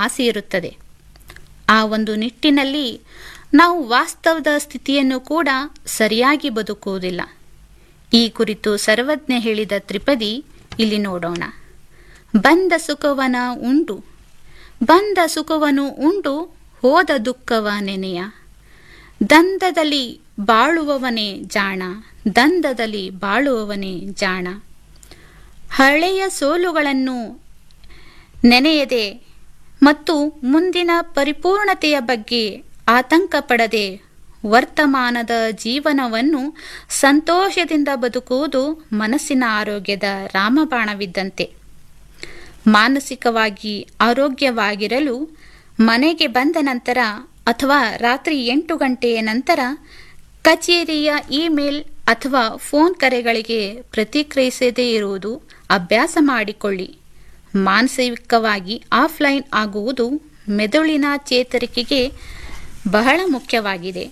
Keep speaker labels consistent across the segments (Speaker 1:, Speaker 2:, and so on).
Speaker 1: ಆಸೆ ಇರುತ್ತದೆ ಆ ಒಂದು ನಿಟ್ಟಿನಲ್ಲಿ ನಾವು ವಾಸ್ತವದ ಸ್ಥಿತಿಯನ್ನು ಕೂಡ ಸರಿಯಾಗಿ ಬದುಕುವುದಿಲ್ಲ ಈ ಕುರಿತು ಸರ್ವಜ್ಞ ಹೇಳಿದ ತ್ರಿಪದಿ ಇಲ್ಲಿ ನೋಡೋಣ ಬಂದ ಸುಖವನ ಉಂಡು ಬಂದ ಸುಖವನು ಉಂಡು ಹೋದ ದುಃಖವ ನೆನೆಯ ದಂದದಲ್ಲಿ ಬಾಳುವವನೇ ಜಾಣ ದಂದದಲ್ಲಿ ಬಾಳುವವನೇ ಜಾಣ ಹಳೆಯ ಸೋಲುಗಳನ್ನು ನೆನೆಯದೆ ಮತ್ತು ಮುಂದಿನ ಪರಿಪೂರ್ಣತೆಯ ಬಗ್ಗೆ ಆತಂಕ ಪಡದೆ ವರ್ತಮಾನದ ಜೀವನವನ್ನು ಸಂತೋಷದಿಂದ ಬದುಕುವುದು ಮನಸ್ಸಿನ ಆರೋಗ್ಯದ ರಾಮಬಾಣವಿದ್ದಂತೆ ಮಾನಸಿಕವಾಗಿ ಆರೋಗ್ಯವಾಗಿರಲು ಮನೆಗೆ ಬಂದ ನಂತರ ಅಥವಾ ರಾತ್ರಿ ಎಂಟು ಗಂಟೆಯ ನಂತರ ಕಚೇರಿಯ ಇಮೇಲ್ ಅಥವಾ ಫೋನ್ ಕರೆಗಳಿಗೆ ಪ್ರತಿಕ್ರಿಯಿಸದೇ ಇರುವುದು ಅಭ್ಯಾಸ ಮಾಡಿಕೊಳ್ಳಿ ಮಾನಸಿಕವಾಗಿ ಆಫ್ಲೈನ್ ಆಗುವುದು ಮೆದುಳಿನ ಚೇತರಿಕೆಗೆ ಬಹಳ ಮುಖ್ಯವಾಗಿದೆ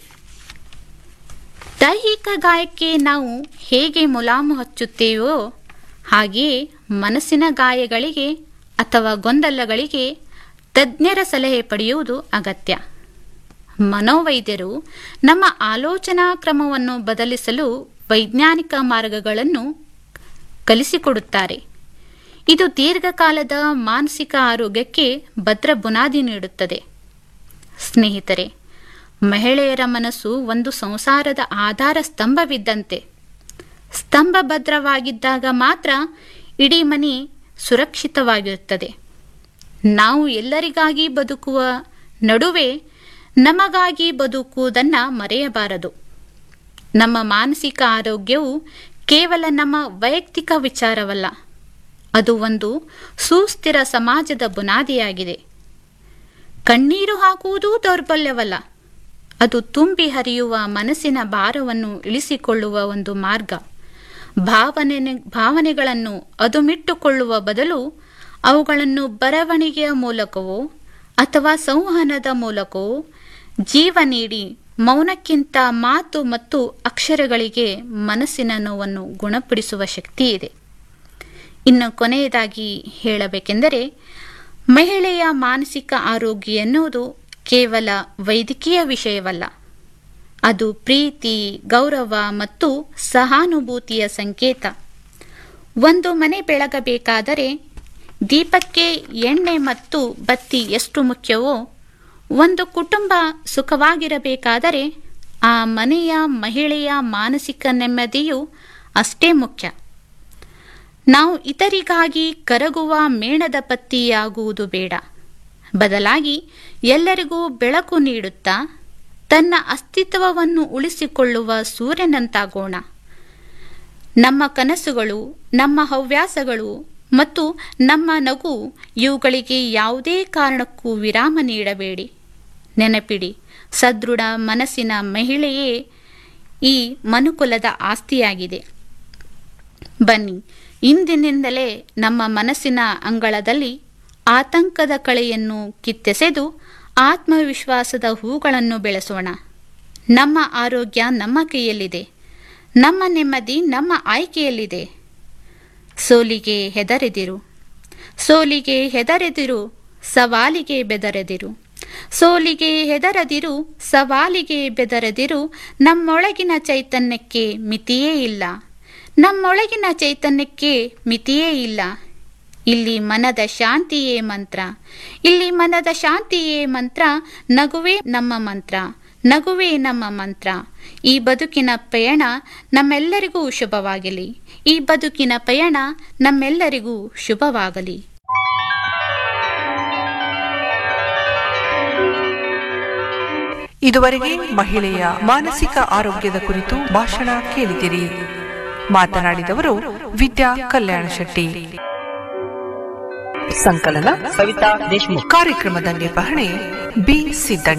Speaker 1: ದೈಹಿಕ ಗಾಯಕ್ಕೆ ನಾವು ಹೇಗೆ ಮುಲಾಮು ಹಚ್ಚುತ್ತೇವೋ ಹಾಗೆಯೇ ಮನಸ್ಸಿನ ಗಾಯಗಳಿಗೆ ಅಥವಾ ಗೊಂದಲಗಳಿಗೆ ತಜ್ಞರ ಸಲಹೆ ಪಡೆಯುವುದು ಅಗತ್ಯ ಮನೋವೈದ್ಯರು ನಮ್ಮ ಆಲೋಚನಾ ಕ್ರಮವನ್ನು ಬದಲಿಸಲು ವೈಜ್ಞಾನಿಕ ಮಾರ್ಗಗಳನ್ನು ಕಲಿಸಿಕೊಡುತ್ತಾರೆ ಇದು ದೀರ್ಘಕಾಲದ ಮಾನಸಿಕ ಆರೋಗ್ಯಕ್ಕೆ ಭದ್ರ ಬುನಾದಿ ನೀಡುತ್ತದೆ ಸ್ನೇಹಿತರೆ ಮಹಿಳೆಯರ ಮನಸ್ಸು ಒಂದು ಸಂಸಾರದ ಆಧಾರ ಸ್ತಂಭವಿದ್ದಂತೆ ಸ್ತಂಭ ಭದ್ರವಾಗಿದ್ದಾಗ ಮಾತ್ರ ಇಡೀ ಮನೆ ಸುರಕ್ಷಿತವಾಗಿರುತ್ತದೆ ನಾವು ಎಲ್ಲರಿಗಾಗಿ ಬದುಕುವ ನಡುವೆ ನಮಗಾಗಿ ಬದುಕುವುದನ್ನು ಮರೆಯಬಾರದು ನಮ್ಮ ಮಾನಸಿಕ ಆರೋಗ್ಯವು ಕೇವಲ ನಮ್ಮ ವೈಯಕ್ತಿಕ ವಿಚಾರವಲ್ಲ ಅದು ಒಂದು ಸುಸ್ಥಿರ ಸಮಾಜದ ಬುನಾದಿಯಾಗಿದೆ ಕಣ್ಣೀರು ಹಾಕುವುದೂ ದೌರ್ಬಲ್ಯವಲ್ಲ ಅದು ತುಂಬಿ ಹರಿಯುವ ಮನಸ್ಸಿನ ಭಾರವನ್ನು ಇಳಿಸಿಕೊಳ್ಳುವ ಒಂದು ಮಾರ್ಗ ಭಾವನೆ ಭಾವನೆಗಳನ್ನು ಅದುಮಿಟ್ಟುಕೊಳ್ಳುವ ಬದಲು ಅವುಗಳನ್ನು ಬರವಣಿಗೆಯ ಮೂಲಕವೋ ಅಥವಾ ಸಂವಹನದ ಮೂಲಕವೋ ಜೀವ ನೀಡಿ ಮೌನಕ್ಕಿಂತ ಮಾತು ಮತ್ತು ಅಕ್ಷರಗಳಿಗೆ ಮನಸ್ಸಿನ ನೋವನ್ನು ಗುಣಪಡಿಸುವ ಶಕ್ತಿ ಇದೆ ಇನ್ನು ಕೊನೆಯದಾಗಿ ಹೇಳಬೇಕೆಂದರೆ ಮಹಿಳೆಯ ಮಾನಸಿಕ ಆರೋಗ್ಯ ಎನ್ನುವುದು ಕೇವಲ ವೈದ್ಯಕೀಯ ವಿಷಯವಲ್ಲ ಅದು ಪ್ರೀತಿ ಗೌರವ ಮತ್ತು ಸಹಾನುಭೂತಿಯ ಸಂಕೇತ ಒಂದು ಮನೆ ಬೆಳಗಬೇಕಾದರೆ ದೀಪಕ್ಕೆ ಎಣ್ಣೆ ಮತ್ತು ಬತ್ತಿ ಎಷ್ಟು ಮುಖ್ಯವೋ ಒಂದು ಕುಟುಂಬ ಸುಖವಾಗಿರಬೇಕಾದರೆ ಆ ಮನೆಯ ಮಹಿಳೆಯ ಮಾನಸಿಕ ನೆಮ್ಮದಿಯು ಅಷ್ಟೇ ಮುಖ್ಯ ನಾವು ಇತರಿಗಾಗಿ ಕರಗುವ ಮೇಣದ ಪತ್ತಿಯಾಗುವುದು ಬೇಡ ಬದಲಾಗಿ ಎಲ್ಲರಿಗೂ ಬೆಳಕು ನೀಡುತ್ತಾ ತನ್ನ ಅಸ್ತಿತ್ವವನ್ನು ಉಳಿಸಿಕೊಳ್ಳುವ ಸೂರ್ಯನಂತಾಗೋಣ ನಮ್ಮ ಕನಸುಗಳು ನಮ್ಮ ಹವ್ಯಾಸಗಳು ಮತ್ತು ನಮ್ಮ ನಗು ಇವುಗಳಿಗೆ ಯಾವುದೇ ಕಾರಣಕ್ಕೂ ವಿರಾಮ ನೀಡಬೇಡಿ ನೆನಪಿಡಿ ಸದೃಢ ಮನಸ್ಸಿನ ಮಹಿಳೆಯೇ ಈ ಮನುಕುಲದ ಆಸ್ತಿಯಾಗಿದೆ ಬನ್ನಿ ಇಂದಿನಿಂದಲೇ ನಮ್ಮ ಮನಸ್ಸಿನ ಅಂಗಳದಲ್ಲಿ ಆತಂಕದ ಕಳೆಯನ್ನು ಕಿತ್ತೆಸೆದು ಆತ್ಮವಿಶ್ವಾಸದ ಹೂಗಳನ್ನು ಬೆಳೆಸೋಣ ನಮ್ಮ ಆರೋಗ್ಯ ನಮ್ಮ ಕೈಯಲ್ಲಿದೆ ನಮ್ಮ ನೆಮ್ಮದಿ ನಮ್ಮ ಆಯ್ಕೆಯಲ್ಲಿದೆ ಸೋಲಿಗೆ ಹೆದರೆದಿರು ಸೋಲಿಗೆ ಹೆದರೆದಿರು ಸವಾಲಿಗೆ ಬೆದರೆದಿರು ಸೋಲಿಗೆ ಹೆದರದಿರು ಸವಾಲಿಗೆ ಬೆದರದಿರು ನಮ್ಮೊಳಗಿನ ಚೈತನ್ಯಕ್ಕೆ ಮಿತಿಯೇ ಇಲ್ಲ ನಮ್ಮೊಳಗಿನ ಚೈತನ್ಯಕ್ಕೆ ಮಿತಿಯೇ ಇಲ್ಲ ಇಲ್ಲಿ ಮನದ ಶಾಂತಿಯೇ ಮಂತ್ರ ಇಲ್ಲಿ ಮನದ ಶಾಂತಿಯೇ ಮಂತ್ರ ನಗುವೇ ನಮ್ಮ ಮಂತ್ರ ನಗುವೇ ನಮ್ಮ ಮಂತ್ರ ಈ ಬದುಕಿನ ಪಯಣ ನಮ್ಮೆಲ್ಲರಿಗೂ ಶುಭವಾಗಲಿ ಈ ಬದುಕಿನ ಪಯಣ ನಮ್ಮೆಲ್ಲರಿಗೂ ಶುಭವಾಗಲಿ
Speaker 2: ಇದುವರೆಗೆ ಮಹಿಳೆಯ ಮಾನಸಿಕ ಆರೋಗ್ಯದ ಕುರಿತು ಭಾಷಣ ಕೇಳಿದಿರಿ ಮಾತನಾಡಿದವರು ವಿದ್ಯಾ ಕಲ್ಯಾಣ ಶೆಟ್ಟಿ ಸಂಕಲನ
Speaker 3: ಸವಿತಾ ದೇಶಮುಖ್
Speaker 2: ಕಾರ್ಯಕ್ರಮದ ನಿರ್ವಹಣೆ ಬಿ ಸಿದ್ದಣ್ಣ